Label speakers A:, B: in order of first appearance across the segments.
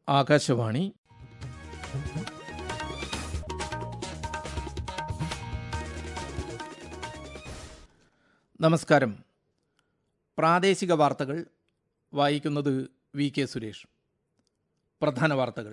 A: ആകാശവാണി നമസ്കാരം പ്രാദേശിക വാർത്തകൾ വായിക്കുന്നത് വി കെ സുരേഷ് പ്രധാന വാർത്തകൾ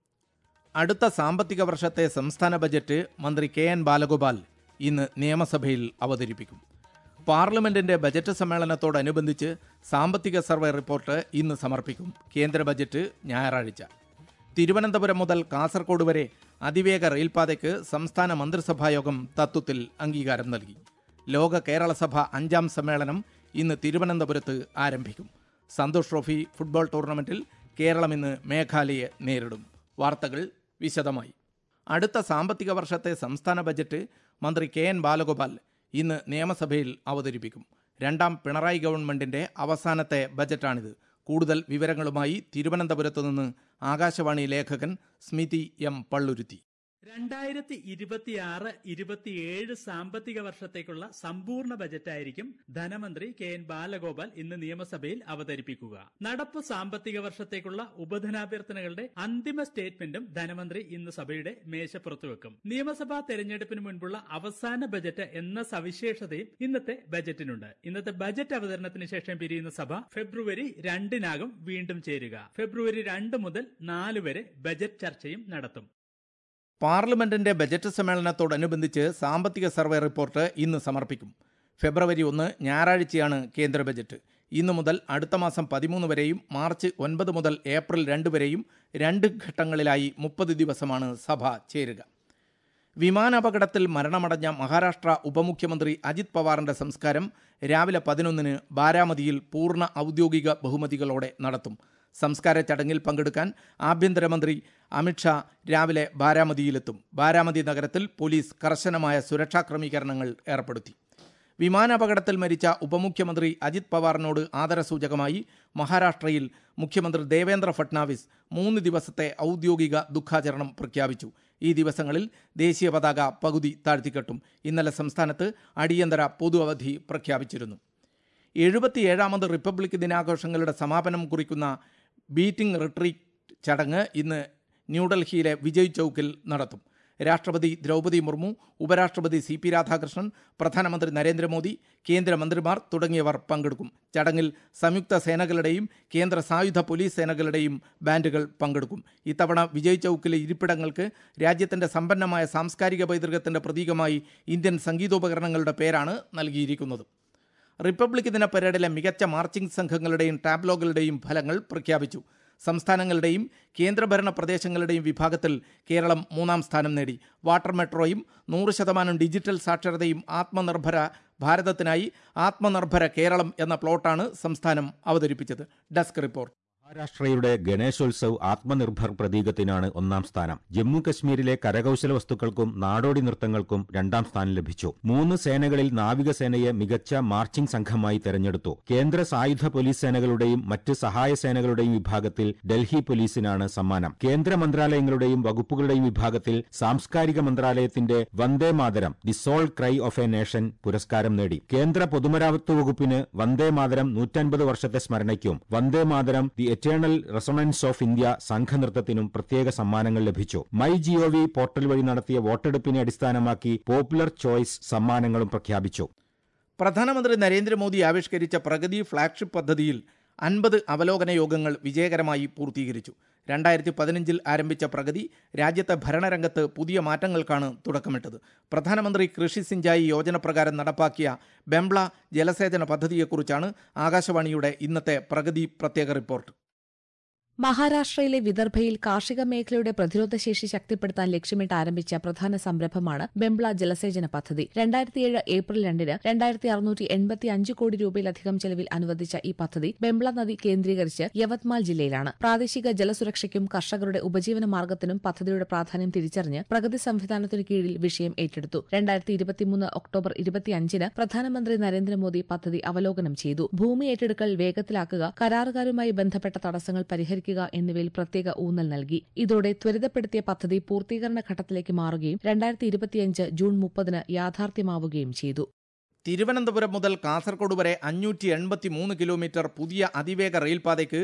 A: അടുത്ത സാമ്പത്തിക വർഷത്തെ സംസ്ഥാന ബജറ്റ് മന്ത്രി കെ എൻ ബാലഗോപാൽ ഇന്ന് നിയമസഭയിൽ അവതരിപ്പിക്കും പാർലമെന്റിന്റെ ബജറ്റ് സമ്മേളനത്തോടനുബന്ധിച്ച് സാമ്പത്തിക സർവേ റിപ്പോർട്ട് ഇന്ന് സമർപ്പിക്കും കേന്ദ്ര ബജറ്റ് ഞായറാഴ്ച തിരുവനന്തപുരം മുതൽ കാസർഗോഡ് വരെ അതിവേഗ റെയിൽപാതയ്ക്ക് സംസ്ഥാന മന്ത്രിസഭായോഗം തത്വത്തിൽ അംഗീകാരം നൽകി ലോക കേരള സഭ അഞ്ചാം സമ്മേളനം ഇന്ന് തിരുവനന്തപുരത്ത് ആരംഭിക്കും സന്തോഷ് ട്രോഫി ഫുട്ബോൾ ടൂർണമെന്റിൽ കേരളം ഇന്ന് മേഘാലയെ നേരിടും വാർത്തകൾ വിശദമായി അടുത്ത സാമ്പത്തിക വർഷത്തെ സംസ്ഥാന ബജറ്റ് മന്ത്രി കെ എൻ ബാലഗോപാൽ ഇന്ന് നിയമസഭയിൽ അവതരിപ്പിക്കും രണ്ടാം പിണറായി ഗവൺമെന്റിന്റെ അവസാനത്തെ ബജറ്റാണിത് കൂടുതൽ വിവരങ്ങളുമായി തിരുവനന്തപുരത്ത് നിന്ന് ആകാശവാണി ലേഖകൻ സ്മിതി എം പള്ളുരുത്തി
B: രണ്ടായിരത്തി ഇരുപത്തിയാറ് ഇരുപത്തിയേഴ് സാമ്പത്തിക വർഷത്തേക്കുള്ള സമ്പൂർണ്ണ ബജറ്റായിരിക്കും ധനമന്ത്രി കെ എൻ ബാലഗോപാൽ ഇന്ന് നിയമസഭയിൽ അവതരിപ്പിക്കുക നടപ്പ് സാമ്പത്തിക വർഷത്തേക്കുള്ള ഉപധനാഭ്യർത്ഥനകളുടെ അന്തിമ സ്റ്റേറ്റ്മെന്റും ധനമന്ത്രി ഇന്ന് സഭയുടെ മേശപ്പുറത്ത് വെക്കും നിയമസഭാ തെരഞ്ഞെടുപ്പിന് മുൻപുള്ള അവസാന ബജറ്റ് എന്ന സവിശേഷതയും ഇന്നത്തെ ബജറ്റിനുണ്ട് ഇന്നത്തെ ബജറ്റ് അവതരണത്തിന് ശേഷം പിരിയുന്ന സഭ ഫെബ്രുവരി രണ്ടിനാകും വീണ്ടും ചേരുക ഫെബ്രുവരി രണ്ട് മുതൽ നാല് വരെ ബജറ്റ് ചർച്ചയും നടത്തും
A: പാർലമെന്റിന്റെ ബജറ്റ് സമ്മേളനത്തോടനുബന്ധിച്ച് സാമ്പത്തിക സർവേ റിപ്പോർട്ട് ഇന്ന് സമർപ്പിക്കും ഫെബ്രുവരി ഒന്ന് ഞായറാഴ്ചയാണ് കേന്ദ്ര ബജറ്റ് ഇന്നു മുതൽ അടുത്ത മാസം പതിമൂന്ന് വരെയും മാർച്ച് ഒൻപത് മുതൽ ഏപ്രിൽ രണ്ട് വരെയും രണ്ട് ഘട്ടങ്ങളിലായി മുപ്പത് ദിവസമാണ് സഭ ചേരുക വിമാനാപകടത്തിൽ മരണമടഞ്ഞ മഹാരാഷ്ട്ര ഉപമുഖ്യമന്ത്രി അജിത് പവാറിന്റെ സംസ്കാരം രാവിലെ പതിനൊന്നിന് ബാരാമതിയിൽ പൂർണ്ണ ഔദ്യോഗിക ബഹുമതികളോടെ നടത്തും സംസ്കാര ചടങ്ങിൽ പങ്കെടുക്കാൻ ആഭ്യന്തരമന്ത്രി അമിത്ഷാ രാവിലെ ബാരാമതിയിലെത്തും ബാരാമതി നഗരത്തിൽ പോലീസ് കർശനമായ സുരക്ഷാ ക്രമീകരണങ്ങൾ ഏർപ്പെടുത്തി വിമാനാപകടത്തിൽ മരിച്ച ഉപമുഖ്യമന്ത്രി അജിത് പവാറിനോട് ആദരസൂചകമായി മഹാരാഷ്ട്രയിൽ മുഖ്യമന്ത്രി ദേവേന്ദ്ര ഫട്നാവിസ് മൂന്ന് ദിവസത്തെ ഔദ്യോഗിക ദുഃഖാചരണം പ്രഖ്യാപിച്ചു ഈ ദിവസങ്ങളിൽ ദേശീയ പതാക പകുതി താഴ്ത്തിക്കെട്ടും ഇന്നലെ സംസ്ഥാനത്ത് അടിയന്തര പൊതു അവധി പ്രഖ്യാപിച്ചിരുന്നു എഴുപത്തിയേഴാമത് റിപ്പബ്ലിക് ദിനാഘോഷങ്ങളുടെ സമാപനം കുറിക്കുന്ന ബീറ്റിംഗ് റിട്രീറ്റ് ചടങ്ങ് ഇന്ന് ന്യൂഡൽഹിയിലെ വിജയ് ചൌക്കിൽ നടത്തും രാഷ്ട്രപതി ദ്രൗപദി മുർമു ഉപരാഷ്ട്രപതി സി പി രാധാകൃഷ്ണൻ പ്രധാനമന്ത്രി നരേന്ദ്രമോദി കേന്ദ്രമന്ത്രിമാർ തുടങ്ങിയവർ പങ്കെടുക്കും ചടങ്ങിൽ സംയുക്ത സേനകളുടെയും കേന്ദ്ര സായുധ പോലീസ് സേനകളുടെയും ബാൻഡുകൾ പങ്കെടുക്കും ഇത്തവണ വിജയ് ചൌക്കിലെ ഇരിപ്പിടങ്ങൾക്ക് രാജ്യത്തിന്റെ സമ്പന്നമായ സാംസ്കാരിക പൈതൃകത്തിന്റെ പ്രതീകമായി ഇന്ത്യൻ സംഗീതോപകരണങ്ങളുടെ പേരാണ് നൽകിയിരിക്കുന്നത് റിപ്പബ്ലിക് ദിന പരേഡിലെ മികച്ച മാർച്ചിംഗ് സംഘങ്ങളുടെയും ടാബ്ലോകളുടെയും ഫലങ്ങൾ പ്രഖ്യാപിച്ചു സംസ്ഥാനങ്ങളുടെയും കേന്ദ്രഭരണ പ്രദേശങ്ങളുടെയും വിഭാഗത്തിൽ കേരളം മൂന്നാം സ്ഥാനം നേടി വാട്ടർ മെട്രോയും നൂറ് ശതമാനം ഡിജിറ്റൽ സാക്ഷരതയും ആത്മനിർഭര ഭാരതത്തിനായി ആത്മനിർഭര കേരളം എന്ന പ്ലോട്ടാണ് സംസ്ഥാനം അവതരിപ്പിച്ചത് ഡെസ്ക് റിപ്പോർട്ട്
C: മഹാരാഷ്ട്രയുടെ ഗണേശോത്സവ് ആത്മനിർഭർ പ്രതീകത്തിനാണ് ഒന്നാം സ്ഥാനം ജമ്മു കശ്മീരിലെ കരകൌശല വസ്തുക്കൾക്കും നാടോടി നൃത്തങ്ങൾക്കും രണ്ടാം സ്ഥാനം ലഭിച്ചു മൂന്ന് സേനകളിൽ നാവികസേനയെ മികച്ച മാർച്ചിംഗ് സംഘമായി തെരഞ്ഞെടുത്തു കേന്ദ്ര സായുധ പോലീസ് സേനകളുടെയും മറ്റ് സഹായ സേനകളുടെയും വിഭാഗത്തിൽ ഡൽഹി പോലീസിനാണ് സമ്മാനം കേന്ദ്ര മന്ത്രാലയങ്ങളുടെയും വകുപ്പുകളുടെയും വിഭാഗത്തിൽ സാംസ്കാരിക മന്ത്രാലയത്തിന്റെ Vande Mataram the soul cry of a nation പുരസ്കാരം നേടി കേന്ദ്ര പൊതുമരാമത്ത് വകുപ്പിന് വന്ദേ മാതരം നൂറ്റൻപത് വർഷത്തെ സ്മരണയ്ക്കും Vande Mataram the eternal resonance of India സംഘനൃത്തത്തിനും പ്രത്യേക സമ്മാനങ്ങൾ ലഭിച്ചു മൈ ജിഒവി പോർട്ടൽ വഴി നടത്തിയ വോട്ടെടുപ്പിനെ അടിസ്ഥാനമാക്കി പോപ്പുലർ ചോയ്സ് സമ്മാനങ്ങളും പ്രഖ്യാപിച്ചു
A: പ്രധാനമന്ത്രി നരേന്ദ്രമോദി ആവിഷ്കരിച്ച പ്രഗതി ഫ്ളാഗ്ഷിപ്പ് പദ്ധതിയിൽ അൻപത് അവലോകന യോഗങ്ങൾ വിജയകരമായി പൂർത്തീകരിച്ചു രണ്ടായിരത്തി പതിനഞ്ചിൽ ആരംഭിച്ച പ്രഗതി രാജ്യത്തെ ഭരണരംഗത്ത് പുതിയ മാറ്റങ്ങൾക്കാണ് തുടക്കമിട്ടത് പ്രധാനമന്ത്രി കൃഷി സിഞ്ചായി യോജന പ്രകാരം നടപ്പാക്കിയ ബെംബ്ല ജലസേചന പദ്ധതിയെക്കുറിച്ചാണ് ആകാശവാണിയുടെ ഇന്നത്തെ പ്രഗതി പ്രത്യേക റിപ്പോർട്ട്
D: മഹാരാഷ്ട്രയിലെ വിദർഭയിൽ കാർഷിക മേഖലയുടെ പ്രതിരോധശേഷി ശക്തിപ്പെടുത്താൻ ലക്ഷ്യമിട്ട് ആരംഭിച്ച പ്രധാന സംരംഭമാണ് ബെംബ്ല ജലസേചന പദ്ധതി രണ്ടായിരത്തിയേഴ് ഏപ്രിൽ രണ്ടിന് രണ്ടായിരത്തി അറുന്നൂറ്റി എൺപത്തി അഞ്ച് കോടി രൂപയിലധികം ചെലവിൽ അനുവദിച്ച ഈ പദ്ധതി ബെംബ്ല നദി കേന്ദ്രീകരിച്ച് യവത്മാൽ ജില്ലയിലാണ് പ്രാദേശിക ജലസുരക്ഷയ്ക്കും കർഷകരുടെ ഉപജീവന മാർഗത്തിനും പദ്ധതിയുടെ പ്രാധാന്യം തിരിച്ചറിഞ്ഞ് പ്രഗതി സംവിധാനത്തിനു കീഴിൽ വിഷയം ഏറ്റെടുത്തു രണ്ടായിരത്തി ഇരുപത്തിമൂന്ന് ഒക്ടോബർ ഇരുപത്തിയഞ്ചിന് പ്രധാനമന്ത്രി നരേന്ദ്രമോദി പദ്ധതി അവലോകനം ചെയ്തു ഭൂമി ഏറ്റെടുക്കൽ വേഗത്തിലാക്കുക കരാറുകാരുമായി ബന്ധപ്പെട്ട തടസ്സങ്ങൾ പരിഹരിക്കുക എന്നിവയിൽ പ്രത്യേക ഊന്നൽ നൽകി ഇതോടെ ത്വരിതപ്പെടുത്തിയ പദ്ധതി പൂർത്തീകരണ ഘട്ടത്തിലേക്ക് മാറുകയും രണ്ടായിരത്തി ഇരുപത്തിയഞ്ച് ജൂൺ മുപ്പതിന് യാഥാർത്ഥ്യമാവുകയും ചെയ്തു
A: തിരുവനന്തപുരം മുതൽ കാസർഗോഡ് വരെ അഞ്ഞൂറ്റി എൺപത്തി മൂന്ന് കിലോമീറ്റർ പുതിയ അതിവേഗ റെയിൽപാതയ്ക്ക്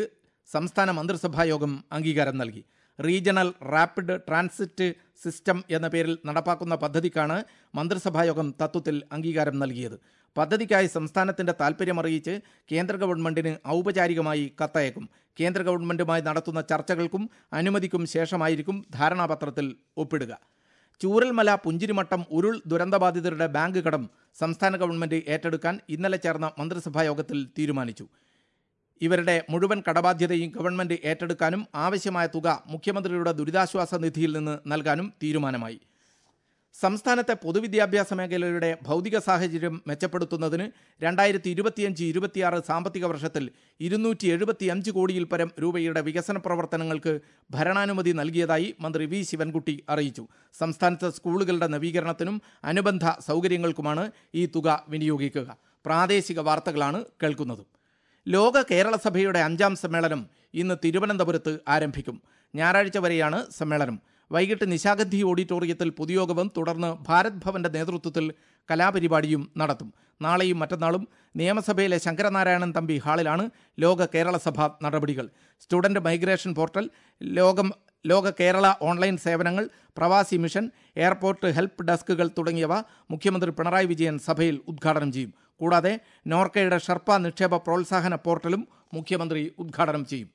A: സംസ്ഥാന മന്ത്രിസഭാ യോഗം അംഗീകാരം നൽകി റീജിയണൽ റാപ്പിഡ് ട്രാൻസിറ്റ് സിസ്റ്റം എന്ന പേരിൽ നടപ്പാക്കുന്ന പദ്ധതിക്കാണ് മന്ത്രിസഭായോഗം തത്വത്തിൽ അംഗീകാരം നൽകിയത് പദ്ധതിക്കായി സംസ്ഥാനത്തിന്റെ താൽപ്പര്യമറിയിച്ച് കേന്ദ്ര ഗവൺമെന്റിന് ഔപചാരികമായി കത്തയക്കും കേന്ദ്ര ഗവൺമെന്റുമായി നടത്തുന്ന ചർച്ചകൾക്കും അനുമതിക്കും ശേഷമായിരിക്കും ധാരണാപത്രത്തിൽ ഒപ്പിടുക ചൂരൽമല പുഞ്ചിരിമട്ടം ഉരുൾ ദുരന്തബാധിതരുടെ ബാങ്ക് കടം സംസ്ഥാന ഗവൺമെന്റ് ഏറ്റെടുക്കാൻ ഇന്നലെ ചേർന്ന മന്ത്രിസഭാ യോഗത്തിൽ തീരുമാനിച്ചു ഇവരുടെ മുഴുവൻ കടബാധ്യതയും ഗവൺമെന്റ് ഏറ്റെടുക്കാനും ആവശ്യമായ തുക മുഖ്യമന്ത്രിയുടെ ദുരിതാശ്വാസ നിധിയിൽ നിന്ന് നൽകാനും തീരുമാനമായി സംസ്ഥാനത്തെ പൊതുവിദ്യാഭ്യാസ മേഖലയുടെ ഭൗതിക സാഹചര്യം മെച്ചപ്പെടുത്തുന്നതിന് രണ്ടായിരത്തി ഇരുപത്തിയഞ്ച് ഇരുപത്തിയാറ് സാമ്പത്തിക വർഷത്തിൽ ഇരുന്നൂറ്റി എഴുപത്തിയഞ്ച് കോടിയിൽ പരം രൂപയുടെ വികസന പ്രവർത്തനങ്ങൾക്ക് ഭരണാനുമതി നൽകിയതായി മന്ത്രി വി ശിവൻകുട്ടി അറിയിച്ചു സംസ്ഥാനത്തെ സ്കൂളുകളുടെ നവീകരണത്തിനും അനുബന്ധ സൗകര്യങ്ങൾക്കുമാണ് ഈ തുക വിനിയോഗിക്കുക പ്രാദേശിക വാർത്തകളാണ് കേൾക്കുന്നത് ലോക കേരള സഭയുടെ അഞ്ചാം സമ്മേളനം ഇന്ന് തിരുവനന്തപുരത്ത് ആരംഭിക്കും ഞായറാഴ്ച വരെയാണ് സമ്മേളനം വൈകിട്ട് നിശാഗന്ധി ഓഡിറ്റോറിയത്തിൽ പൊതുയോഗവും തുടർന്ന് ഭാരത് ഭവന്റെ നേതൃത്വത്തിൽ കലാപരിപാടിയും നടത്തും നാളെയും മറ്റന്നാളും നിയമസഭയിലെ ശങ്കരനാരായണൻ തമ്പി ഹാളിലാണ് ലോക കേരള സഭ നടപടികൾ സ്റ്റുഡന്റ് മൈഗ്രേഷൻ പോർട്ടൽ ലോകം ലോക കേരള ഓൺലൈൻ സേവനങ്ങൾ പ്രവാസി മിഷൻ എയർപോർട്ട് ഹെൽപ്പ് ഡെസ്കുകൾ തുടങ്ങിയവ മുഖ്യമന്ത്രി പിണറായി വിജയൻ സഭയിൽ ഉദ്ഘാടനം ചെയ്യും കൂടാതെ നോർക്കയുടെ ഷർപ്പ നിക്ഷേപ പ്രോത്സാഹന പോർട്ടലും മുഖ്യമന്ത്രി ഉദ്ഘാടനം ചെയ്യും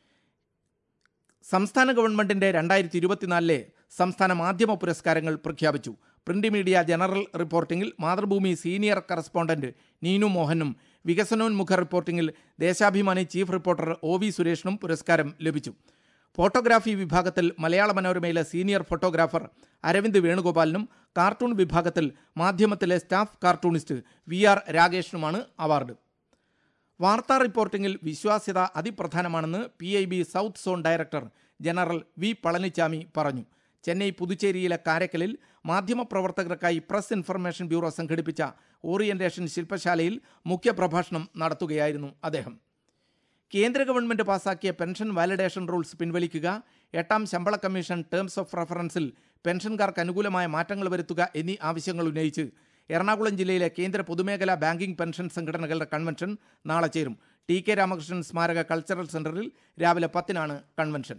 A: സംസ്ഥാന ഗവൺമെന്റിന്റെ രണ്ടായിരത്തി ഇരുപത്തിനാലിലെ സംസ്ഥാന മാധ്യമ പുരസ്കാരങ്ങൾ പ്രഖ്യാപിച്ചു പ്രിന്റ് മീഡിയ ജനറൽ റിപ്പോർട്ടിംഗിൽ മാതൃഭൂമി സീനിയർ കറസ്പോണ്ടന്റ് നീനു മോഹനും വികസനോന്മുഖ റിപ്പോർട്ടിംഗിൽ Deshabhimani chief reporter O V സുരേഷിനും പുരസ്കാരം ലഭിച്ചു ഫോട്ടോഗ്രാഫി വിഭാഗത്തിൽ മലയാള മനോരമയിലെ സീനിയർ ഫോട്ടോഗ്രാഫർ അരവിന്ദ് വേണുഗോപാലിനും കാർട്ടൂൺ വിഭാഗത്തിൽ മാധ്യമത്തിലെ സ്റ്റാഫ് കാർട്ടൂണിസ്റ്റ് വി ആർ രാകേഷിനുമാണ് അവാർഡ് വാർത്താ റിപ്പോർട്ടിംഗിൽ വിശ്വാസ്യത അതിപ്രധാനമാണെന്ന് P I B south zone director general V Palanichami പറഞ്ഞു ചെന്നൈ പുതുച്ചേരിയിലെ കാരക്കലിൽ മാധ്യമപ്രവർത്തകർക്കായി പ്രസ് ഇൻഫർമേഷൻ ബ്യൂറോ സംഘടിപ്പിച്ച ഓറിയന്റേഷൻ ശില്പശാലയിൽ മുഖ്യപ്രഭാഷണം നടത്തുകയായിരുന്നു അദ്ദേഹം കേന്ദ്ര ഗവൺമെന്റ് പാസാക്കിയ പെൻഷൻ വാലിഡേഷൻ റൂൾസ് പിൻവലിക്കുക എട്ടാം ശമ്പള കമ്മീഷൻ ടേംസ് ഓഫ് റഫറൻസിൽ പെൻഷൻകാർക്ക് അനുകൂലമായ മാറ്റങ്ങൾ വരുത്തുക എന്നീ ആവശ്യങ്ങൾ ഉന്നയിച്ച് എറണാകുളം ജില്ലയിലെ കേന്ദ്ര പൊതുമേഖലാ ബാങ്കിംഗ് പെൻഷൻ സംഘടനകളുടെ കൺവെൻഷൻ നാളെ ചേരും ടി കെ രാമകൃഷ്ണൻ സ്മാരക കൾച്ചറൽ സെന്ററിൽ രാവിലെ പത്തിനാണ് കൺവെൻഷൻ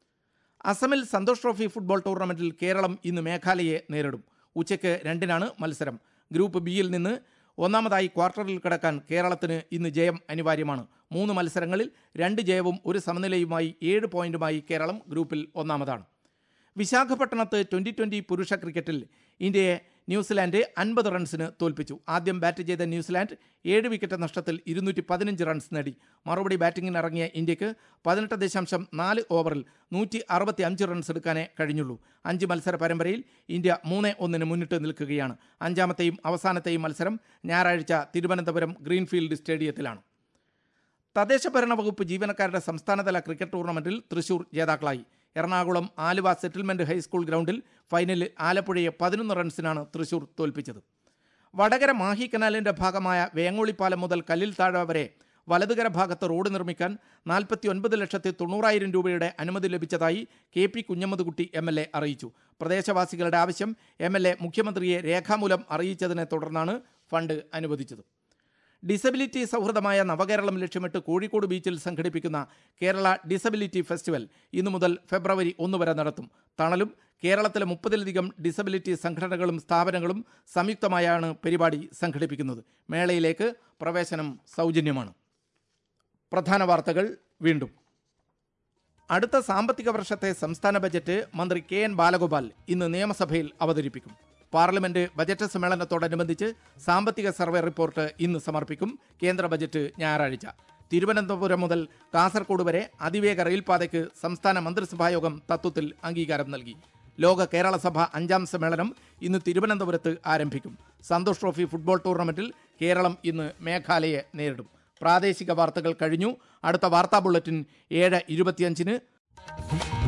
A: അസമിൽ സന്തോഷ് ട്രോഫി ഫുട്ബോൾ ടൂർണമെന്റിൽ കേരളം ഇന്ന് മേഘാലയെ നേരിടും ഉച്ചയ്ക്ക് രണ്ടിനാണ് മത്സരം ഗ്രൂപ്പ് ബിയിൽ നിന്ന് ഒന്നാമതായി ക്വാർട്ടറിൽ കിടക്കാൻ കേരളത്തിന് ഇന്ന് ജയം അനിവാര്യമാണ് മൂന്ന് മത്സരങ്ങളിൽ രണ്ട് ജയവും ഒരു സമനിലയുമായി ഏഴ് പോയിന്റുമായി കേരളം ഗ്രൂപ്പിൽ ഒന്നാമതാണ് വിശാഖപട്ടണത്ത് ട്വൻ്റി ട്വൻ്റി പുരുഷ ക്രിക്കറ്റിൽ ഇന്ത്യയെ ന്യൂസിലാൻഡ് അൻപത് റൺസിന് തോൽപ്പിച്ചു ആദ്യം ബാറ്റ് ചെയ്ത ന്യൂസിലാൻഡ് ഏഴ് വിക്കറ്റ് നഷ്ടത്തിൽ ഇരുന്നൂറ്റി പതിനഞ്ച് റൺസ് നേടി മറുപടി ബാറ്റിംഗിന് ഇറങ്ങിയ ഇന്ത്യക്ക് പതിനെട്ട് ദശാംശം നാല് ഓവറിൽ നൂറ്റി അറുപത്തി അഞ്ച് റൺസ് എടുക്കാനേ കഴിഞ്ഞുള്ളൂ അഞ്ച് മത്സര പരമ്പരയിൽ ഇന്ത്യ മൂന്ന് ഒന്നിന് മുന്നിട്ട് നിൽക്കുകയാണ് അഞ്ചാമത്തെയും അവസാനത്തെയും മത്സരം ഞായറാഴ്ച തിരുവനന്തപുരം ഗ്രീൻഫീൽഡ് സ്റ്റേഡിയത്തിലാണ് തദ്ദേശ ഭരണ വകുപ്പ് ജീവനക്കാരുടെ സംസ്ഥാനതല ക്രിക്കറ്റ് ടൂർണമെന്റിൽ തൃശൂർ ജേതാക്കളായി എറണാകുളം ആലുവ സെറ്റിൽമെന്റ് ഹൈസ്കൂൾ ഗ്രൗണ്ടിൽ ഫൈനലിൽ ആലപ്പുഴയെ പതിനൊന്ന് റൺസിനാണ് തൃശൂർ തോൽപ്പിച്ചത് വടകര മാഹി കനാലിന്റെ ഭാഗമായ വേങ്ങോളിപ്പാലം മുതൽ കല്ലിൽ താഴ വരെ വലതുകര ഭാഗത്ത് റോഡ് നിർമ്മിക്കാൻ നാൽപ്പത്തി ഒൻപത് ലക്ഷത്തി തൊണ്ണൂറായിരം രൂപയുടെ അനുമതി ലഭിച്ചതായി K P Kunhammedkutty M L A അറിയിച്ചു പ്രദേശവാസികളുടെ ആവശ്യം എം എൽ എ മുഖ്യമന്ത്രിയെ രേഖാമൂലം അറിയിച്ചതിനെ തുടർന്നാണ് ഫണ്ട് അനുവദിച്ചത് ഡിസബിലിറ്റി സൗഹൃദമായ നവകേരളം ലക്ഷ്യമിട്ട് കോഴിക്കോട് ബീച്ചിൽ സംഘടിപ്പിക്കുന്ന കേരള ഡിസബിലിറ്റി ഫെസ്റ്റിവൽ ഇന്നു മുതൽ ഫെബ്രുവരി ഒന്ന് വരെ നടത്തും തണലും കേരളത്തിലെ മുപ്പതിലധികം ഡിസബിലിറ്റി സംഘടനകളും സ്ഥാപനങ്ങളും സംയുക്തമായാണ് പരിപാടി സംഘടിപ്പിക്കുന്നത് മേളയിലേക്ക് പ്രവേശനം സൗജന്യമാണ് പ്രധാന വാർത്തകൾ വീണ്ടും അടുത്ത സാമ്പത്തിക വർഷത്തെ സംസ്ഥാന ബജറ്റ് മന്ത്രി കെ എൻ ബാലഗോപാൽ ഇന്ന് നിയമസഭയിൽ അവതരിപ്പിക്കും പാർലമെന്റ് ബജറ്റ് സമ്മേളനത്തോടനുബന്ധിച്ച് സാമ്പത്തിക സർവേ റിപ്പോർട്ട് ഇന്ന് സമർപ്പിക്കും കേന്ദ്ര ബജറ്റ് ഞായറാഴ്ച തിരുവനന്തപുരം മുതൽ കാസർഗോഡ് വരെ അതിവേഗ റെയിൽപാതയ്ക്ക് സംസ്ഥാന മന്ത്രിസഭായോഗം തത്വത്തിൽ അംഗീകാരം നൽകി ലോക കേരള സഭ അഞ്ചാം സമ്മേളനം ഇന്ന് തിരുവനന്തപുരത്ത് ആരംഭിക്കും സന്തോഷ് ട്രോഫി ഫുട്ബോൾ ടൂർണമെന്റിൽ കേരളം ഇന്ന് മേഘാലയെ നേരിടും പ്രാദേശിക വാർത്തകൾ കഴിഞ്ഞു അടുത്ത വാർത്താ ബുള്ളറ്റിൻ ഏഴ് ഇരുപത്തിയഞ്ചിന്